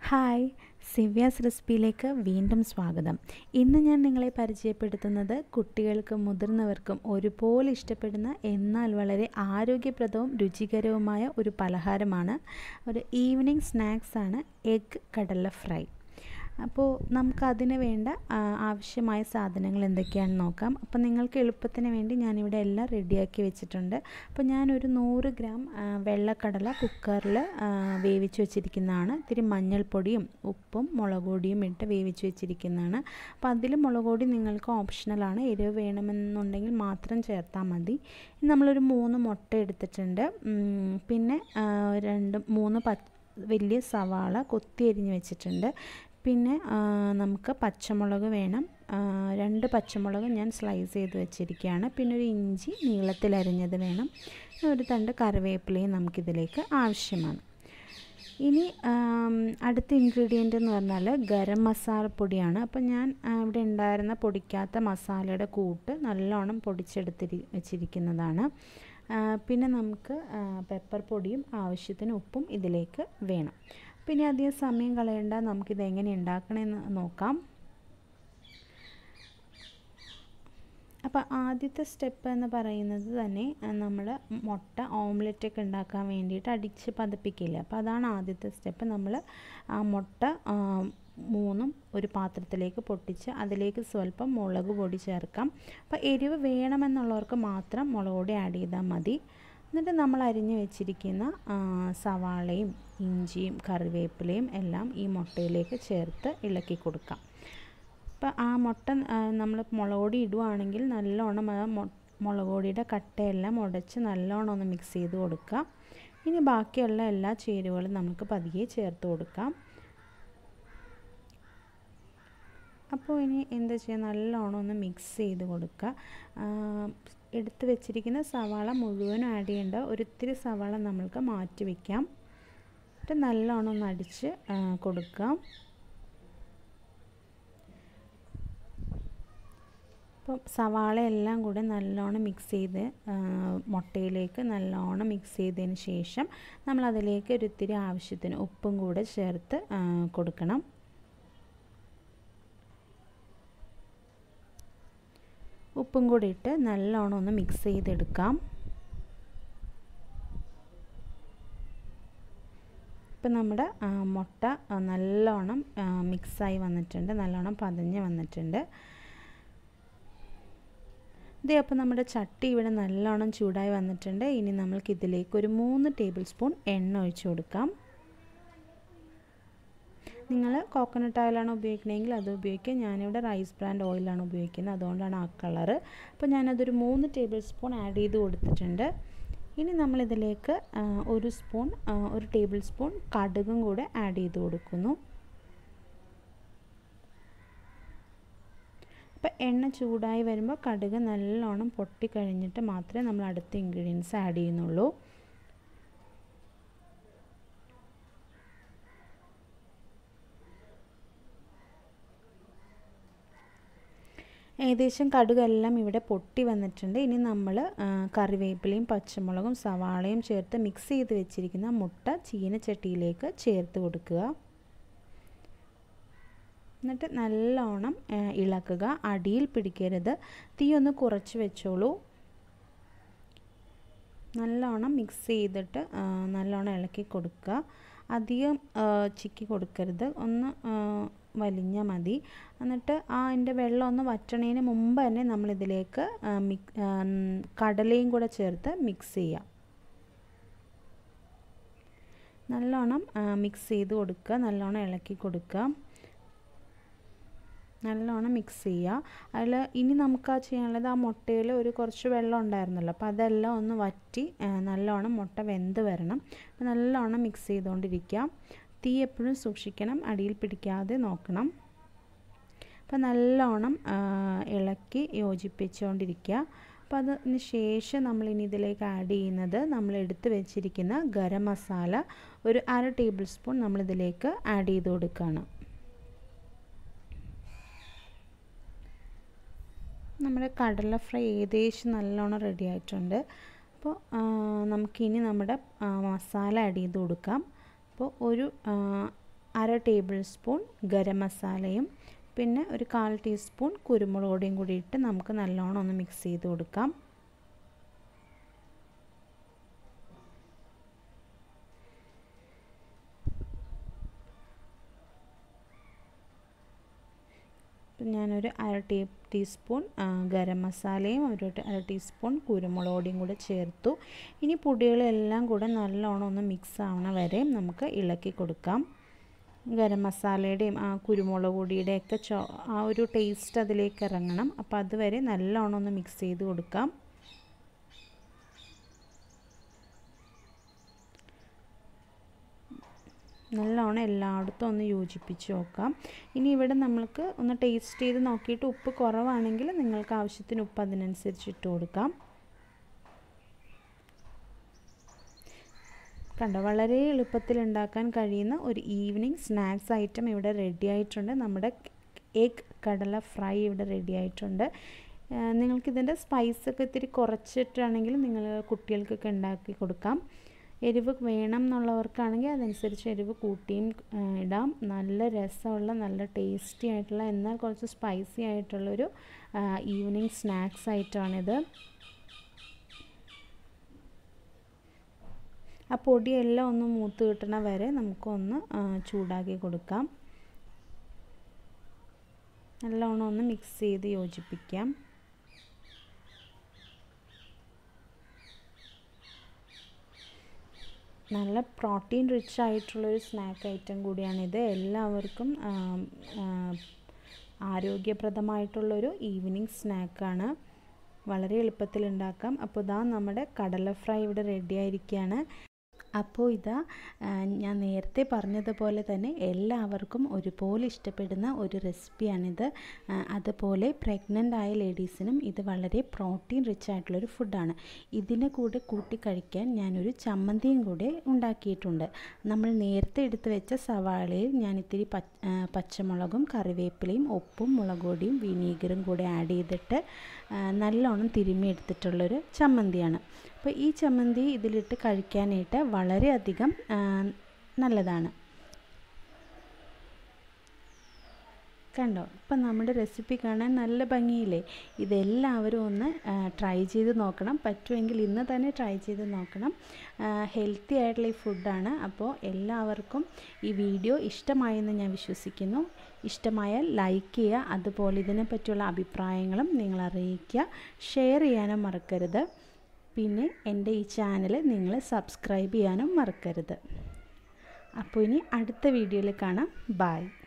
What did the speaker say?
hi സിവ്യാസ് റെസിപ്പിയിലേക്ക് വീണ്ടും സ്വാഗതം ഇന്ന് ഞാൻ നിങ്ങളെ പരിചയപ്പെടുത്തുന്നത് കുട്ടികൾക്കും മുതിർന്നവർക്കും ഒരുപോലെ ഇഷ്ടപ്പെടുന്ന എന്നാൽ വളരെ ആരോഗ്യപ്രദവും രുചികരവുമായ ഒരു പലഹാരമാണ് ഒരു ഈവനിങ് സ്നാക്സാണ് എഗ് കടല ഫ്രൈ അപ്പോൾ നമുക്ക് അതിന് വേണ്ട ആ, ആവശ്യമായ സാധനങ്ങൾ എന്തൊക്കെയാണെന്ന് നോക്കാം അപ്പോൾ നിങ്ങൾക്ക് എളുപ്പത്തിന് വേണ്ടി ഞാനിവിടെ എല്ലാം റെഡിയാക്കി വെച്ചിട്ടുണ്ട് അപ്പോൾ ഞാനൊരു നൂറ് ഗ്രാം ആ, വെള്ളക്കടല കുക്കറിൽ വേവിച്ച് വെച്ചിരിക്കുന്നതാണ് ഇത്തിരി മഞ്ഞൾപ്പൊടിയും ഉപ്പും മുളക് പൊടിയും ഇട്ട് വേവിച്ച് വെച്ചിരിക്കുന്നതാണ് അപ്പോൾ അതിൽ മുളക് പൊടി നിങ്ങൾക്ക് ഓപ്ഷണലാണ് എരിവ് വേണമെന്നുണ്ടെങ്കിൽ മാത്രം ചേർത്താൽ മതി ഇനി നമ്മളൊരു മൂന്ന് മുട്ട എടുത്തിട്ടുണ്ട് ഉം, പിന്നെ ആ, രണ്ട് മൂന്ന് പ വലിയ സവാള കൊത്തി അരിഞ്ഞ് വെച്ചിട്ടുണ്ട് പിന്നെ ആ, നമുക്ക് പച്ചമുളക് വേണം ആ, രണ്ട് പച്ചമുളക് ഞാൻ സ്ലൈസ് ചെയ്ത് വെച്ചിരിക്കുകയാണ് പിന്നെ ഒരു ഇഞ്ചി നീളത്തിൽ അരിഞ്ഞത് വേണം പിന്നെ ഒരു തണ്ട് കറിവേപ്പിലയും നമുക്കിതിലേക്ക് ആവശ്യമാണ് ഇനി ആം, അടുത്ത ഇൻഗ്രീഡിയൻ്റ് എന്ന് പറഞ്ഞാൽ ഗരം മസാലപ്പൊടിയാണ് അപ്പോൾ ഞാൻ ആ, ഇവിടെ ഉണ്ടായിരുന്ന പൊടിക്കാത്ത മസാലയുടെ കൂട്ട് നല്ലോണം പൊടിച്ചെടുത്തിരി വെച്ചിരിക്കുന്നതാണ് ആ, പിന്നെ നമുക്ക് ആ, പെപ്പർ പൊടിയും ആവശ്യത്തിന് ഉപ്പും ഇതിലേക്ക് വേണം പിന്നെ അധികം സമയം കളയേണ്ട നമുക്കിത് എങ്ങനെ ഉണ്ടാക്കണമെന്ന് നോക്കാം അപ്പോൾ ആദ്യത്തെ സ്റ്റെപ്പ് എന്ന് പറയുന്നത് തന്നെ നമ്മൾ മുട്ട ഓംലെറ്റ് ഒക്കെ ഉണ്ടാക്കാൻ വേണ്ടിയിട്ട് അടിച്ച് പതപ്പിക്കില്ല അപ്പോൾ അതാണ് ആദ്യത്തെ സ്റ്റെപ്പ് നമ്മൾ ആ മുട്ട ആ, മൂന്നും ഒരു പാത്രത്തിലേക്ക് പൊട്ടിച്ച് അതിലേക്ക് സ്വല്പം മുളക് പൊടി ചേർക്കാം അപ്പോൾ എരിവ് വേണമെന്നുള്ളവർക്ക് മാത്രം മുളക് പൊടി ആഡ് ചെയ്താൽ മതി എന്നിട്ട് നമ്മൾ അരിഞ്ഞ് വെച്ചിരിക്കുന്ന ആ, സവാളയും ഇഞ്ചിയും കറിവേപ്പിലയും എല്ലാം ഈ മുട്ടയിലേക്ക് ചേർത്ത് ഇളക്കി കൊടുക്കാം അപ്പോൾ ആ മുട്ട നമ്മൾ മുളക് പൊടി ഇടുവാണെങ്കിൽ നല്ലോണം ആ മൊ മുളക് പൊടിയുടെ കട്ടയെല്ലാം ഉടച്ച് നല്ലോണം ഒന്ന് മിക്സ് ചെയ്ത് കൊടുക്കുക ഇനി ബാക്കിയുള്ള എല്ലാ ചേരുവകളും നമുക്ക് പതിയെ ചേർത്ത് കൊടുക്കാം അപ്പോൾ ഇനി എന്താ ചെയ്യുക നല്ലോണം ഒന്ന് മിക്സ് ചെയ്ത് കൊടുക്കുക ആ, എടുത്ത് വെച്ചിരിക്കുന്ന സവാള മുഴുവനും ആഡ് ചെയ്യേണ്ട ഒരിത്തിരി സവാള നമ്മൾക്ക് മാറ്റി വയ്ക്കാം എന്നിട്ട് നല്ലോണം ഒന്ന് അടിച്ച് ആ, കൊടുക്കാം അപ്പം സവാള എല്ലാം കൂടെ നല്ലോണം മിക്സ് ചെയ്ത് ആ, മുട്ടയിലേക്ക് നല്ലോണം മിക്സ് ചെയ്തതിന് ശേഷം നമ്മൾ അതിലേക്ക് ഒരു ഇത്തിരി ആവശ്യത്തിന് ഉപ്പും കൂടെ ചേർത്ത് ആ, കൊടുക്കണം ഉപ്പും കൂടി ഇട്ട് നല്ലോണം ഒന്ന് മിക്സ് ചെയ്തെടുക്കാം ഇപ്പം നമ്മുടെ ആ, മുട്ട ആ, നല്ലോണം ആ, മിക്സായി വന്നിട്ടുണ്ട് നല്ലോണം പതഞ്ഞ് വന്നിട്ടുണ്ട് ഇതേ അപ്പോൾ നമ്മുടെ ചട്ടി ഇവിടെ നല്ലോണം ചൂടായി വന്നിട്ടുണ്ട് ഇനി നമ്മൾക്ക് ഇതിലേക്ക് ഒരു മൂന്ന് ടേബിൾ സ്പൂൺ എണ്ണ ഒഴിച്ചു കൊടുക്കാം നിങ്ങൾ കോക്കനട്ട് ഓയിലാണ് ഉപയോഗിക്കണമെങ്കിൽ അത് ഉപയോഗിക്കുക ഞാനിവിടെ റൈസ് ബ്രാൻഡ് ഓയിലാണ് ഉപയോഗിക്കുന്നത് അതുകൊണ്ടാണ് ആ കളറ് അപ്പോൾ ഞാനതൊരു മൂന്ന് ടേബിൾ സ്പൂൺ ആഡ് ചെയ്ത് കൊടുത്തിട്ടുണ്ട് ഇനി നമ്മളിതിലേക്ക് ആ, ഒരു സ്പൂൺ ആ, ഒരു ടേബിൾ സ്പൂൺ കടുകും കൂടെ ആഡ് ചെയ്ത് കൊടുക്കുന്നു അപ്പോൾ എണ്ണ ചൂടായി വരുമ്പോൾ കടുക് നല്ലോണം പൊട്ടിക്കഴിഞ്ഞിട്ട് മാത്രമേ നമ്മൾ അടുത്ത ഇൻഗ്രീഡിയൻസ് ആഡ് ചെയ്യുന്നുള്ളൂ ഏകദേശം കടുകെല്ലാം ഇവിടെ പൊട്ടി വന്നിട്ടുണ്ട് ഇനി നമ്മൾ കറിവേപ്പിലയും പച്ചമുളകും സവാളയും ചേർത്ത് മിക്സ് ചെയ്ത് വെച്ചിരിക്കുന്ന മുട്ട ചീനച്ചട്ടിയിലേക്ക് ചേർത്ത് കൊടുക്കുക എന്നിട്ട് നല്ലോണം ആ, ഇളക്കുക അടിയിൽ പിടിക്കരുത് തീ ഒന്ന് കുറച്ച് വെച്ചോളൂ നല്ലോണം മിക്സ് ചെയ്തിട്ട് ആ, നല്ലോണം ഇളക്കി കൊടുക്കുക അധികം ആ, ചിക്കി കൊടുക്കരുത് ഒന്ന് ആ, വലിഞ്ഞാൽ മതി എന്നിട്ട് ആ അതിൻ്റെ വെള്ളം ഒന്ന് വറ്റണതിന് മുമ്പ് തന്നെ നമ്മളിതിലേക്ക് ആ, മിക് ആ, കടലയും കൂടെ ചേർത്ത് മിക്സ് ചെയ്യാം നല്ലോണം മിക്സ് ചെയ്ത് കൊടുക്കുക നല്ലോണം ഇളക്കി കൊടുക്കുക നല്ലോണം മിക്സ് ചെയ്യുക അതിൽ ഇനി നമുക്ക് ആ ചെയ്യാനുള്ളത് ആ മുട്ടയിൽ ഒരു കുറച്ച് വെള്ളം ഉണ്ടായിരുന്നല്ലോ അപ്പോൾ അതെല്ലാം ഒന്ന് വറ്റി ആ, നല്ലോണം മുട്ട വെന്ത് വരണം അപ്പോൾ നല്ലോണം മിക്സ് ചെയ്തുകൊണ്ടിരിക്കുക തീ എപ്പോഴും സൂക്ഷിക്കണം അടിയിൽ പിടിക്കാതെ നോക്കണം അപ്പോൾ നല്ലോണം ആ, ഇളക്കി യോജിപ്പിച്ചുകൊണ്ടിരിക്കുക അപ്പോൾ അതിന് ശേഷം നമ്മൾ ഇനി ഇതിലേക്ക് ആഡ് ചെയ്യുന്നത് നമ്മൾ എടുത്ത് വെച്ചിരിക്കുന്ന ഗരം മസാല ഒരു അര ടേബിൾ സ്പൂൺ നമ്മളിതിലേക്ക് ആഡ് ചെയ്ത് കൊടുക്കുകയാണ് നമ്മുടെ കടല ഫ്രൈ ഏകദേശം നല്ലോണം റെഡി ആയിട്ടുണ്ട് അപ്പോൾ നമുക്കിനി നമ്മുടെ ആ, മസാല ആഡ് ചെയ്ത് കൊടുക്കാം അപ്പോൾ ഒരു ആ, അര ടേബിൾ സ്പൂൺ ഗരം മസാലയും പിന്നെ ഒരു കാൽ ടീസ്പൂൺ കുരുമുളക് പൊടിയും കൂടി ഇട്ട് നമുക്ക് നല്ലോണം ഒന്ന് മിക്സ് ചെയ്ത് കൊടുക്കാം ഞാനൊരു അര ടീ ടീസ്പൂൺ ഗരം മസാലയും ഒരു അര ടീസ്പൂൺ കുരുമുളക് പൊടിയും കൂടെ ചേർത്തു ഇനി പൊടികളെല്ലാം കൂടെ നല്ലോണം ഒന്ന് മിക്സ് ആവണ വരെ നമുക്ക് ഇളക്കി കൊടുക്കാം ഗരം മസാലയുടെയും ആ കുരുമുളക് പൊടിയുടെയൊക്കെ ചോ ആ ഒരു ടേസ്റ്റ് അതിലേക്ക് ഇറങ്ങണം അപ്പോൾ അതുവരെ നല്ലോണം ഒന്ന് മിക്സ് ചെയ്ത് കൊടുക്കാം നല്ലോണം എല്ലായിടത്തും ഒന്ന് യോജിപ്പിച്ച് നോക്കാം ഇനി ഇവിടെ നമ്മൾക്ക് ഒന്ന് ടേസ്റ്റ് ചെയ്ത് നോക്കിയിട്ട് ഉപ്പ് കുറവാണെങ്കിൽ നിങ്ങൾക്ക് ആവശ്യത്തിന് ഉപ്പ് അതിനനുസരിച്ച് ഇട്ട് കൊടുക്കാം കണ്ടോ വളരെ എളുപ്പത്തിൽ ഉണ്ടാക്കാൻ കഴിയുന്ന ഒരു ഈവനിങ് സ്നാക്സ് ഐറ്റം ഇവിടെ റെഡി ആയിട്ടുണ്ട് നമ്മുടെ എഗ് കടല ഫ്രൈ ഇവിടെ റെഡി ആയിട്ടുണ്ട് നിങ്ങൾക്കിതിൻ്റെ സ്പൈസൊക്കെ ഇത്തിരി കുറച്ചിട്ടാണെങ്കിൽ നിങ്ങൾ കുട്ടികൾക്കൊക്കെ ഉണ്ടാക്കി കൊടുക്കാം എരിവ് വേണം എന്നുള്ളവർക്കാണെങ്കിൽ അതനുസരിച്ച് എരിവ് കൂട്ടിയും ഇടാം നല്ല രസമുള്ള നല്ല ടേസ്റ്റി ആയിട്ടുള്ള എന്നാൽ കുറച്ച് സ്പൈസി ആയിട്ടുള്ളൊരു ഈവനിങ് സ്നാക്സ് ആയിട്ടാണിത് ആ പൊടിയെല്ലാം ഒന്ന് മൂത്ത് കിട്ടണ വരെ നമുക്കൊന്ന് ചൂടാക്കി കൊടുക്കാം നല്ലോണം ഒന്ന് മിക്സ് ചെയ്ത് യോജിപ്പിക്കാം നല്ല പ്രോട്ടീൻ റിച്ച് ആയിട്ടുള്ളൊരു സ്നാക്ക് ഐറ്റം കൂടിയാണിത് എല്ലാവർക്കും ആരോഗ്യപ്രദമായിട്ടുള്ളൊരു ഈവനിങ് സ്നാക്കാണ് വളരെ എളുപ്പത്തിൽ ഉണ്ടാക്കാം അപ്പോൾ ഇതാ നമ്മുടെ കടല ഫ്രൈ ഇവിടെ റെഡി ആയിരിക്കുകയാണ് അപ്പോൾ ഇതാ ഞാൻ നേരത്തെ പറഞ്ഞതുപോലെ തന്നെ എല്ലാവർക്കും ഒരുപോലെ ഇഷ്ടപ്പെടുന്ന ഒരു റെസിപ്പിയാണിത് അതുപോലെ പ്രഗ്നൻ്റ് ആയ ലേഡീസിനും ഇത് വളരെ പ്രോട്ടീൻ റിച്ച് ആയിട്ടുള്ളൊരു ഫുഡാണ് ഇതിന് കൂടെ കൂട്ടി കഴിക്കാൻ ഞാനൊരു ചമ്മന്തിയും കൂടെ ഉണ്ടാക്കിയിട്ടുണ്ട് നമ്മൾ നേരത്തെ എടുത്ത് വെച്ച സവാളയിൽ ഞാൻ ഇത്തിരി പച്ചമുളകും കറിവേപ്പിലയും ഉപ്പും മുളക് പൊടിയും വിനീഗറും കൂടെ ആഡ് ചെയ്തിട്ട് നല്ലോണം തിരുമ്മി എടുത്തിട്ടുള്ളൊരു ചമ്മന്തിയാണ് അപ്പോൾ ഈ ചമ്മന്തി ഇതിലിട്ട് കഴിക്കാനായിട്ട് വളരെയധികം നല്ലതാണ് കണ്ടോ ഇപ്പം നമ്മുടെ റെസിപ്പി കാണാൻ നല്ല ഭംഗിയില്ലേ ഇതെല്ലാവരും ഒന്ന് ട്രൈ ചെയ്ത് നോക്കണം പറ്റുമെങ്കിൽ ഇന്ന് തന്നെ ട്രൈ ചെയ്ത് നോക്കണം ഹെൽത്തി ആയിട്ടുള്ള ഈ ഫുഡാണ് അപ്പോൾ എല്ലാവർക്കും ഈ വീഡിയോ ഇഷ്ടമായെന്ന് ഞാൻ വിശ്വസിക്കുന്നു ഇഷ്ടമായാൽ ലൈക്ക് ചെയ്യുക അതുപോലെ ഇതിനെ പറ്റിയുള്ള അഭിപ്രായങ്ങളും നിങ്ങൾ അറിയിക്കുക ഷെയർ ചെയ്യാനും മറക്കരുത് പിന്നെ എൻ്റെ ഈ ചാനൽ നിങ്ങൾ സബ്സ്ക്രൈബ് ചെയ്യാനും മറക്കരുത് അപ്പോൾ ഇനി അടുത്ത വീഡിയോയിൽ കാണാം ബായ്